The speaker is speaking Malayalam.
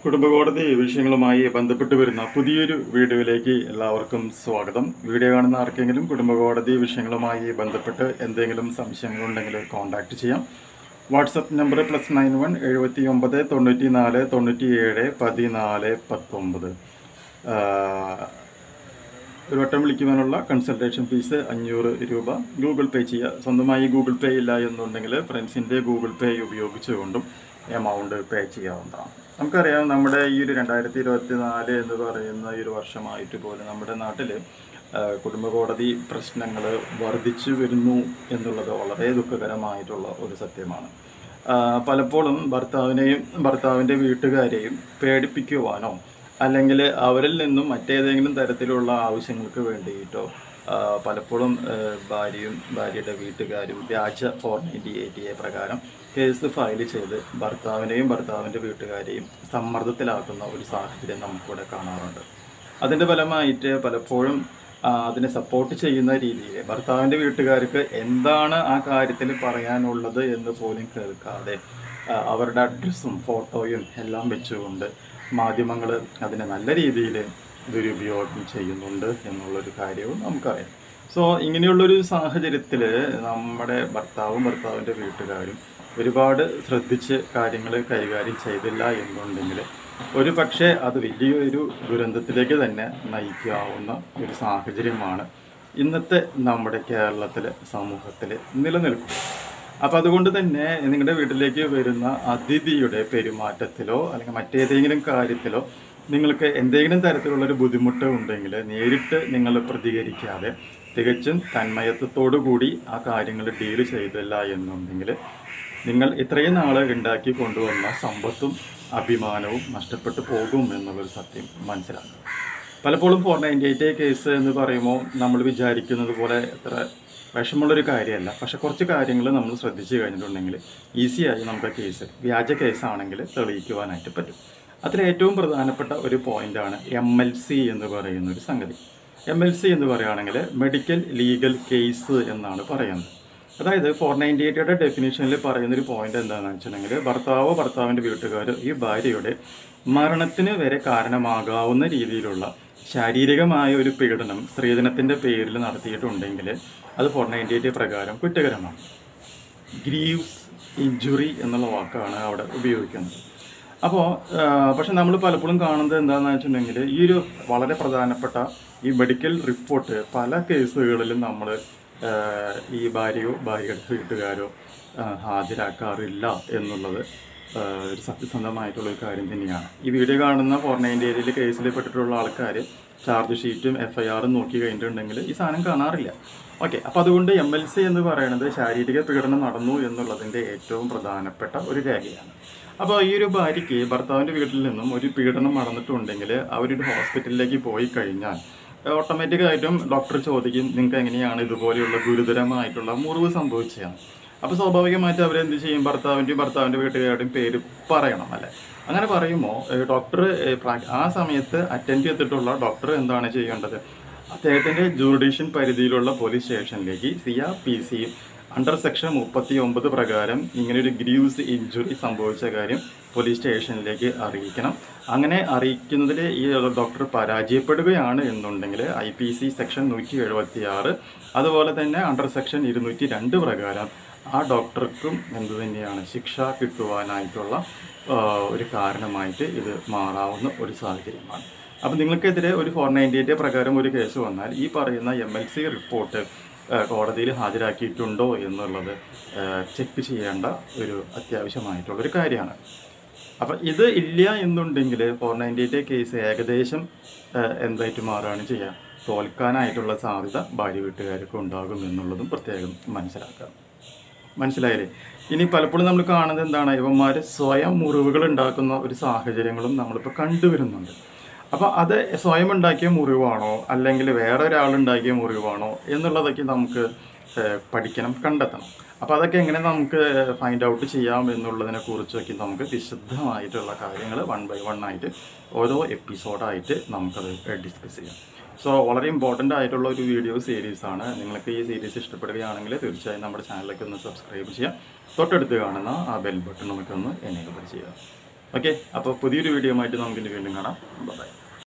കുടുംബകോടതി വിഷയങ്ങളുമായി ബന്ധപ്പെട്ട് വരുന്ന പുതിയൊരു വീഡിയോയിലേക്ക് എല്ലാവർക്കും സ്വാഗതം വീഡിയോ കാണുന്ന ആർക്കെങ്കിലും കുടുംബകോടതി വിഷയങ്ങളുമായി ബന്ധപ്പെട്ട് എന്തെങ്കിലും സംശയങ്ങളുണ്ടെങ്കിൽ കോൺടാക്റ്റ് ചെയ്യാം WhatsApp number plus nine one എഴുപത്തി ഒമ്പത് തൊണ്ണൂറ്റി നാല് തൊണ്ണൂറ്റി ഏഴ് പതിനാല് പത്തൊമ്പത് ഒരു വട്ടം വിളിക്കുവാനുള്ള കൺസൾട്ടേഷൻ ഫീസ് അഞ്ഞൂറ് രൂപ ഗൂഗിൾ പേ ചെയ്യുക സ്വന്തമായി ഗൂഗിൾ പേ ഇല്ല എന്നുണ്ടെങ്കിൽ ഫ്രണ്ട്സിൻ്റെ ഗൂഗിൾ പേ ഉപയോഗിച്ചുകൊണ്ടും എമൗണ്ട് പേ ചെയ്യാവുന്നതാണ് നമുക്കറിയാം നമ്മുടെ ഈ ഒരു രണ്ടായിരത്തി ഇരുപത്തി നാല് എന്ന് പറയുന്ന ഈ ഒരു വർഷമായിട്ട് പോലും നമ്മുടെ നാട്ടിൽ കുടുംബ കോടതി പ്രശ്നങ്ങൾ വർദ്ധിച്ചു വരുന്നു എന്നുള്ളത് വളരെ ദുഃഖകരമായിട്ടുള്ള ഒരു സത്യമാണ് ആ, പലപ്പോഴും ഭർത്താവിനെയും ഭർത്താവിൻ്റെ വീട്ടുകാരെയും പേടിപ്പിക്കുവാനോ അല്ലെങ്കിൽ അവരിൽ നിന്നും മറ്റേതെങ്കിലും തരത്തിലുള്ള ആവശ്യങ്ങൾക്ക് വേണ്ടിയിട്ടോ ആ, പലപ്പോഴും ആ, ഭാര്യയും ഭാര്യയുടെ വീട്ടുകാരും വ്യാജ ഫോർ നയൻറ്റി എയ്റ്റി എ പ്രകാരം കേസ് ഫയൽ ചെയ്ത് ഭർത്താവിനെയും ഭർത്താവിൻ്റെ വീട്ടുകാരെയും സമ്മർദ്ദത്തിലാക്കുന്ന ഒരു സാഹചര്യം നമുക്കിവിടെ കാണാറുണ്ട് അതിൻ്റെ ഫലമായിട്ട് പലപ്പോഴും ആ, അതിനെ സപ്പോർട്ട് ചെയ്യുന്ന രീതിയിൽ ഭർത്താവിൻ്റെ വീട്ടുകാർക്ക് എന്താണ് ആ കാര്യത്തിൽ പറയാനുള്ളത് എന്ന് പോലും കേൾക്കാതെ ആ, അവരുടെ അഡ്രസ്സും ഫോട്ടോയും എല്ലാം വെച്ചുകൊണ്ട് മാധ്യമങ്ങൾ അതിനെ നല്ല രീതിയിൽ ദുരുപയോഗം ചെയ്യുന്നുണ്ട് എന്നുള്ളൊരു കാര്യവും നമുക്കറിയാം സോ ഇങ്ങനെയുള്ളൊരു സാഹചര്യത്തിൽ നമ്മുടെ ഭർത്താവും ഭർത്താവിൻ്റെ വീട്ടുകാരും ഒരുപാട് ശ്രദ്ധിച്ച് കാര്യങ്ങൾ കൈകാര്യം ചെയ്തില്ല എന്നുണ്ടെങ്കിൽ ഒരു പക്ഷേ അത് വലിയൊരു ദുരന്തത്തിലേക്ക് തന്നെ നയിക്കാവുന്ന ഒരു സാഹചര്യമാണ് ഇന്നത്തെ നമ്മുടെ കേരളത്തിലെ സമൂഹത്തിൽ നിലനിൽക്കുന്നത് അപ്പം അതുകൊണ്ട് തന്നെ നിങ്ങളുടെ വീട്ടിലേക്ക് വരുന്ന അതിഥിയുടെ പെരുമാറ്റത്തിലോ അല്ലെങ്കിൽ മറ്റേതെങ്കിലും കാര്യത്തിലോ നിങ്ങൾക്ക് എന്തെങ്കിലും തരത്തിലുള്ളൊരു ബുദ്ധിമുട്ട് ഉണ്ടെങ്കിൽ നേരിട്ട് നിങ്ങൾ പ്രതികരിക്കാതെ തികച്ചും തന്മയത്വത്തോടു കൂടി ആ കാര്യങ്ങൾ ഡീൽ ചെയ്തില്ല എന്നുണ്ടെങ്കിൽ നിങ്ങൾ ഇത്രയും നാൾ ഉണ്ടാക്കി കൊണ്ടുവന്ന സമ്പത്തും അഭിമാനവും നഷ്ടപ്പെട്ടു പോകും എന്നുള്ളൊരു സത്യം മനസ്സിലാക്കുക പലപ്പോഴും ഫോർ നയൻറ്റി എയ്റ്റ് കേസ് എന്ന് പറയുമ്പോൾ നമ്മൾ വിചാരിക്കുന്നത് പോലെ അത്ര വിഷമമുള്ളൊരു കാര്യമല്ല പക്ഷെ കുറച്ച് കാര്യങ്ങൾ നമ്മൾ ശ്രദ്ധിച്ചു കഴിഞ്ഞിട്ടുണ്ടെങ്കിൽ ഈസിയായി നമുക്ക് ആ കേസ് വ്യാജ കേസാണെങ്കിൽ തെളിയിക്കുവാനായിട്ട് പറ്റും അതിൽ ഏറ്റവും പ്രധാനപ്പെട്ട ഒരു പോയിന്റാണ് എം എൽ സി എന്ന് പറയുന്ന ഒരു സംഗതി എം എൽ സി എന്ന് പറയുകയാണെങ്കിൽ മെഡിക്കൽ ലീഗൽ കേസ് എന്നാണ് പറയുന്നത് അതായത് ഫോർ നയൻറ്റി എയ്റ്റയുടെ ഡെഫിനേഷനിൽ പറയുന്ന ഒരു പോയിന്റ് എന്താണെന്ന് വെച്ചിട്ടുണ്ടെങ്കിൽ ഭർത്താവോ ഭർത്താവിൻ്റെ വീട്ടുകാർ ഈ ഭാര്യയുടെ മരണത്തിന് വരെ കാരണമാകാവുന്ന രീതിയിലുള്ള ശാരീരികമായ ഒരു പീഡനം സ്ത്രീധനത്തിൻ്റെ പേരിൽ നടത്തിയിട്ടുണ്ടെങ്കിൽ അത് ഫോർ നയൻറ്റി എയ്റ്റ് പ്രകാരം കുറ്റകരമാണ് ഗ്രീവ്സ് ഇഞ്ചുറി എന്നുള്ള വാക്കാണ് അവിടെ ഉപയോഗിക്കുന്നത് അപ്പോൾ പക്ഷെ നമ്മൾ പലപ്പോഴും കാണുന്നത് എന്താണെന്ന് വെച്ചിട്ടുണ്ടെങ്കിൽ ഈ ഒരു വളരെ പ്രധാനപ്പെട്ട ഈ മെഡിക്കൽ റിപ്പോർട്ട് പല കേസുകളിലും നമ്മൾ ഈ ഭാര്യയോ ഭാര്യയുടെ വീട്ടുകാരോ ആ, ഹാജരാക്കാറില്ല എന്നുള്ളത് ആ, ഒരു സത്യസന്ധമായിട്ടുള്ള ഒരു കാര്യം തന്നെയാണ് ഈ വീഡിയോ കാണുന്ന ഫോർ നയൻറ്റി ഏരിയയിൽ കേസിൽ പെട്ടിട്ടുള്ള ആൾക്കാർ ചാർജ് ഷീറ്റും എഫ് ഐ ആറും നോക്കി കഴിഞ്ഞിട്ടുണ്ടെങ്കിൽ ഈ സാധനം കാണാറില്ല ഓക്കെ അപ്പോൾ അതുകൊണ്ട് എം എൽ സി എന്ന് പറയുന്നത് ശാരീരിക പീഡനം നടന്നു എന്നുള്ളതിൻ്റെ ഏറ്റവും പ്രധാനപ്പെട്ട ഒരു രേഖയാണ് അപ്പോൾ ഈ ഒരു ഭാര്യയ്ക്ക് ഭർത്താവിൻ്റെ വീട്ടിൽ നിന്നും ഒരു പീഡനം നടന്നിട്ടുണ്ടെങ്കിൽ അവരൊരു ഹോസ്പിറ്റലിലേക്ക് പോയി കഴിഞ്ഞാൽ ഓട്ടോമാറ്റിക്കായിട്ടും ഡോക്ടർ ചോദിക്കും നിങ്ങൾക്ക് എങ്ങനെയാണ് ഇതുപോലെയുള്ള ഗുരുതരമായിട്ടുള്ള മുറിവ് സംഭവിച്ചതാണ് അപ്പോൾ സ്വാഭാവികമായിട്ട് അവരെന്ത് ചെയ്യും ഭർത്താവിൻ്റെയും ഭർത്താവിൻ്റെ വീട്ടുകാരുടെയും പേര് പറയണം അല്ലേ അങ്ങനെ പറയുമ്പോൾ ഡോക്ടർ ആ സമയത്ത് അറ്റൻഡ് ചെയ്തിട്ടുള്ള ഡോക്ടർ എന്താണ് ചെയ്യേണ്ടത് അദ്ദേഹത്തിൻ്റെ ജൂറിഡിഷ്യൻ പരിധിയിലുള്ള പോലീസ് സ്റ്റേഷനിലേക്ക് C R P C under section മുപ്പത്തി ഒമ്പത് പ്രകാരം ഇങ്ങനെ ഒരു ഗ്രീവ്സ് ഇഞ്ചുറി സംഭവിച്ച കാര്യം പോലീസ് സ്റ്റേഷനിലേക്ക് അറിയിക്കണം അങ്ങനെ അറിയിക്കുന്നതിൽ ഈ ഡോക്ടർ പരാജയപ്പെടുകയാണ് എന്നുണ്ടെങ്കിൽ ഐ പി സി സെക്ഷൻ നൂറ്റി എഴുപത്തി ആറ് അതുപോലെ തന്നെ അണ്ടർ സെക്ഷൻ ഇരുന്നൂറ്റി രണ്ട് പ്രകാരം ആ ഡോക്ടർക്കും എന്ത് തന്നെയാണ് ശിക്ഷ കിട്ടുവാനായിട്ടുള്ള ആ, ഒരു കാരണമായിട്ട് ഇത് മാറാവുന്ന ഒരു സാഹചര്യമാണ് അപ്പം നിങ്ങൾക്കെതിരെ ഒരു ഫോർ നയൻറ്റി എയ്റ്റ് പ്രകാരം ഒരു കേസ് വന്നാൽ ഈ പറയുന്ന എം എൽ സി റിപ്പോർട്ട് കോടതിയിൽ ഹാജരാക്കിയിട്ടുണ്ടോ എന്നുള്ളത് ചെക്ക് ചെയ്യേണ്ട ഒരു അത്യാവശ്യമായിട്ടുള്ളൊരു കാര്യമാണ് അപ്പം ഇത് ഇല്ല എന്നുണ്ടെങ്കിൽ ഫോർ നയൻറ്റി എയ്റ്റ് കേസ് ഏകദേശം ആ, എന്തായിട്ട് മാറുകയാണ് ചെയ്യുക തോൽക്കാനായിട്ടുള്ള സാധ്യത ഭാര്യ വീട്ടുകാർക്ക് ഉണ്ടാകും എന്നുള്ളതും പ്രത്യേകം മനസ്സിലാക്കുക മനസ്സിലായില്ലേ ഇനി പലപ്പോഴും നമ്മൾ കാണുന്നത് എന്താണ് ഇവന്മാർ സ്വയം മുറിവുകൾ ഉണ്ടാക്കുന്ന ഒരു സാഹചര്യങ്ങളും നമ്മളിപ്പോൾ കണ്ടുവരുന്നുണ്ട് അപ്പോൾ അത് സ്വയം ഉണ്ടാക്കിയ മുറിവാണോ അല്ലെങ്കിൽ വേറെ ഒരാളുണ്ടാക്കിയ മുറിവാണോ എന്നുള്ളതൊക്കെ നമുക്ക് ഏഹ്, പഠിക്കണം കണ്ടെത്തണം അപ്പോൾ അതൊക്കെ എങ്ങനെ നമുക്ക് ഫൈൻഡ് ഔട്ട് ചെയ്യാം എന്നുള്ളതിനെ കുറിച്ചൊക്കെ നമുക്ക് വിശദമായിട്ടുള്ള കാര്യങ്ങൾ വൺ ബൈ വൺ ആയിട്ട് ഓരോ എപ്പിസോഡായിട്ട് നമുക്കത് ഡിസ്കസ് ചെയ്യാം സോ വളരെ ഇമ്പോർട്ടൻ്റ് ആയിട്ടുള്ള ഒരു വീഡിയോ സീരീസാണ് നിങ്ങൾക്ക് ഈ സീരീസ് ഇഷ്ടപ്പെടുകയാണെങ്കിൽ തീർച്ചയായും നമ്മുടെ ചാനലിലേക്ക് ഒന്ന് സബ്സ്ക്രൈബ് ചെയ്യാം തൊട്ടടുത്ത് കാണുന്ന ആ ബെൽ ബട്ടൺ നമുക്കൊന്ന് എനേബിൾ ചെയ്യുക ഓക്കെ അപ്പോൾ പുതിയൊരു വീഡിയോ ആയിട്ട് നമുക്കിനി വീണ്ടും കാണാം ബൈ